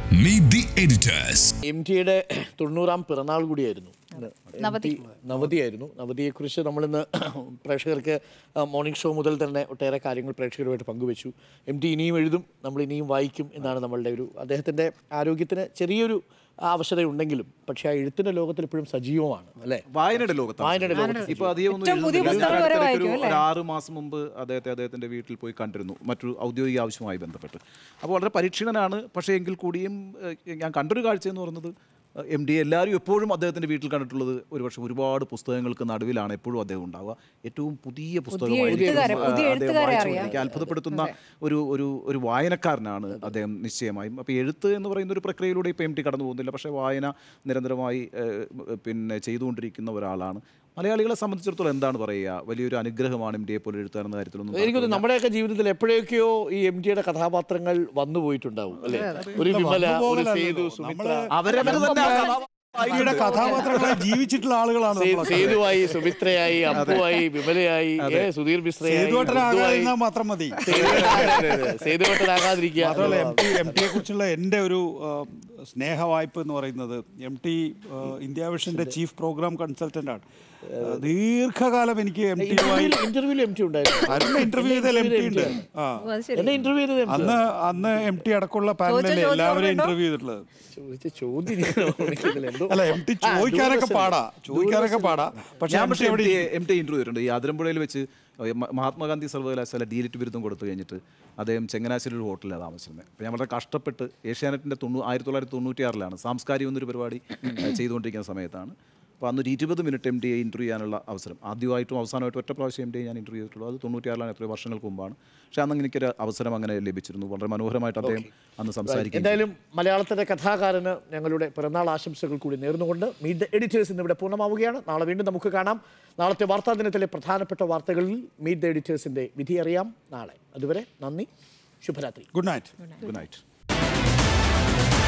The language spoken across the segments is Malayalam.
Meet the editors. എം ടിയുടെ തൊണ്ണൂറാം പിറന്നാൾ കൂടിയായിരുന്നു ഇന്ന്. നവതി. MT നവതിയായിരുന്നു നവതിയെക്കുറിച്ച് നമ്മളിന്ന് പ്രേക്ഷകർക്ക് ആ, മോർണിംഗ് ഷോ മുതൽ തന്നെ ഒട്ടേറെ കാര്യങ്ങൾ പ്രേക്ഷകരുമായിട്ട് പങ്കുവച്ചു എം ടി ഇനിയും എഴുതും നമ്മൾ ഇനിയും വായിക്കും എന്നാണ് നമ്മളുടെ ഒരു അദ്ദേഹത്തിൻ്റെ ആരോഗ്യത്തിന് ചെറിയൊരു അവശതയുണ്ടെങ്കിലും പക്ഷേ ആ എഴുത്തിൻ്റെ ലോകത്തിൽ ഇപ്പോഴും സജീവമാണ് അല്ലേ വായനയുടെ ലോകത്താണ് വായനയുടെ ലോകത്ത് ഇപ്പൊ അധികം ഒന്നും ഏറ്റവും പുതിയ എഴുതുന്നില്ല. പുസ്തകം വരെ ഞാൻ വായിക്കും, ഒരു- അല്ലേ? ഒരു ആറ് മാസം മുമ്പ് അദ്ദേഹത്തെ അദ്ദേഹത്തിന്റെ വീട്ടിൽ പോയി കണ്ടിരുന്നു മറ്റൊരു ഔദ്യോഗിക ആവശ്യവുമായി ബന്ധപ്പെട്ട് അപ്പോൾ വളരെ പരീക്ഷണനാണ് പക്ഷേ എങ്കിൽ കൂടിയും ഏഹ്, ഞാൻ കണ്ടൊരു കാഴ്ച എന്ന് പറയുന്നത് എം ഡി എല്ലാവരും എപ്പോഴും അദ്ദേഹത്തിന്റെ വീട്ടിൽ കണ്ടിട്ടുള്ളത് ഒരുപക്ഷെ ഒരുപാട് പുസ്തകങ്ങൾക്ക് നടുവിലാണ് എപ്പോഴും അദ്ദേഹം ഉണ്ടാവുക ഏറ്റവും പുതിയ പുസ്തകമായിരിക്കും എഴുത്തുകാരെ, പുതിയ അദ്ദേഹം എഴുത്തുകാരെ വായിച്ചുകൊണ്ടിരിക്കുക. അറിയാം. അത്ഭുതപ്പെടുത്തുന്ന ഒരു ഒരു ഒരു വായനക്കാരനാണ് അദ്ദേഹം നിശ്ചയമായും അപ്പോൾ എഴുത്ത് എന്ന് പറയുന്ന ഒരു പ്രക്രിയയിലൂടെ ഇപ്പോൾ എം ടി കടന്നു പോകുന്നില്ല പക്ഷേ വായന നിരന്തരമായി ഏഹ്, പിന്നെ ചെയ്തുകൊണ്ടിരിക്കുന്ന ഒരാളാണ് മലയാളികളെ സംബന്ധിച്ചിടത്തോളം എന്താണ് പറയുക വലിയൊരു അനുഗ്രഹമാണ് എം ഡിയെ പോലെ എഴുത്താനെന്ന കാര്യത്തിലൊന്നും എനിക്കൊന്ന് നമ്മുടെയൊക്കെ ജീവിതത്തിൽ എപ്പോഴൊക്കെയോ ഈ എം ടിയുടെ കഥാപാത്രങ്ങൾ വന്നു പോയിട്ടുണ്ടാവും അല്ലേ ഒരു വിമല ഒരു സേതു സുമിത്ര അവരവർ തന്നെ ആ കഥാ- ഐഡിയുടെ കഥാപാത്രങ്ങളായി ജീവിച്ചിട്ടുള്ള ആളുകളാണ് സേ- നമ്മളൊക്കെ. സേതുവായി സുമിത്രയായി അപ്പുവായി വിമലയായി ഏ, സുധീർ ബിശ്രയായി സേതുവേട്ടനാകാതിരുന്നാൽ മാത്രം മതി സേതുവട്ടനാകാതിരിക്കുക മാത്രമല്ല എം ടി എം ടിയെ കുറിച്ചുള്ള എൻ്റെ ഒരു ആ, സ്നേഹവായ്പ എന്ന് പറയുന്നത് എം ടി ആ, ഇന്ത്യ വിഷന്റെ ചീഫ് പ്രോഗ്രാം കൺസൾട്ടന്റ് ആണ് ആ, ദീർഘകാലം എനിക്ക് എം ടിയുമായി ഇന്റർവ്യൂവിൽ എം ടി ഉണ്ടായിരുന്നു അരുണിന്റെ ഇന്റർവ്യൂ ചെയ്തതിൽ എം ടി ഉണ്ട് ആ ഓ, അത് ശരി എന്നെ ഇന്റർവ്യൂ ചെയ്തത് MT. അന്ന് അന്ന് എം ടി അടക്കമുള്ള പാനലിൽ ചോദ്യം എല്ലാവരെയും ഓർമ്മയുണ്ടോ? ഇന്റർവ്യൂ ചെയ്തിട്ടുള്ളത് ചോദിച്ച ചോദ്യം ഞാൻ ഓർമ്മിക്കുന്നില്ല. എന്തോ അല്ല എം ടി ആ, ചോദിക്കാനൊക്കെ ദൂരദർശൻ. പാടാ ചോദിക്കാനൊക്കെ പാടാ പക്ഷെ ഞാൻ എം ടി പക്ഷേ എം അവിടെ ടി എം ടി ഇന്റർവ്യൂ ചെയ്തിട്ടുണ്ട് ഈ അതിരമ്പുഴയിൽ വെച്ച് മ- മഹാത്മാഗാന്ധി സർവകലാശാല ഡീലിറ്റ് ബിരുദം കൊടുത്തു കഴിഞ്ഞിട്ട് അദ്ദേഹം ചങ്ങനാശ്ശേരി ഒരു ഹോട്ടലിലാണ് താമസിച്ചിരുന്നത് അപ്പോൾ ഞാൻ വളരെ കഷ്ടപ്പെട്ട് ഏഷ്യാനെറ്റിൻ്റെ തൊണ്ണൂ ആയിരത്തി തൊള്ളായിരത്തി തൊണ്ണൂറ്റി ആറിലാണ് സാംസ്കാരികം എന്നൊരു പരിപാടി ഏഹ്, ചെയ്തുകൊണ്ടിരിക്കുന്ന സമയത്താണ് അപ്പോൾ അന്നൊരു ഇരുപത് മിനിറ്റ് എം ഡിയെ ഇൻ്റർവ്യൂ ചെയ്യാനുള്ള അവസരം ആദ്യമായിട്ടും അവസാനമായിട്ടും ഒറ്റ പ്രാവശ്യം എം ഡിയെ ഞാൻ ഇൻ്റർവ്യൂ ചെയ്തിട്ടുള്ളൂ അത് തൊണ്ണൂറ്റിയാറിലാണ് എത്രയോ വർഷങ്ങൾക്ക് മുമ്പാണ് പക്ഷേ അന്ന് എനിക്കൊരു അവസരം അങ്ങനെ ലഭിച്ചിരുന്നു വളരെ മനോഹരമായിട്ട് അദ്ദേഹം അന്ന് സംസാരിക്കും എന്തായാലും മലയാളത്തിന്റെ കഥാകാരന് ഞങ്ങളുടെ പിറന്നാൾ ആശംസകൾ കൂടി നേർന്നുകൊണ്ട് മീറ്റ് ദ എഡിറ്റേഴ്സ് ഇന്നിവിടെ പൂർണ്ണമാവുകയാണ് നാളെ വീണ്ടും നമുക്ക് കാണാം നാളത്തെ വാർത്താ ദിനത്തിലെ പ്രധാനപ്പെട്ട വാർത്തകളിൽ മീറ്റ് ദ എഡിറ്റേഴ്സിന്റെ വിധി അറിയാം നാളെ അതുവരെ നന്ദി ശുഭരാത്രി good night good night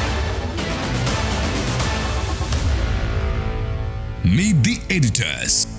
Meet the editors.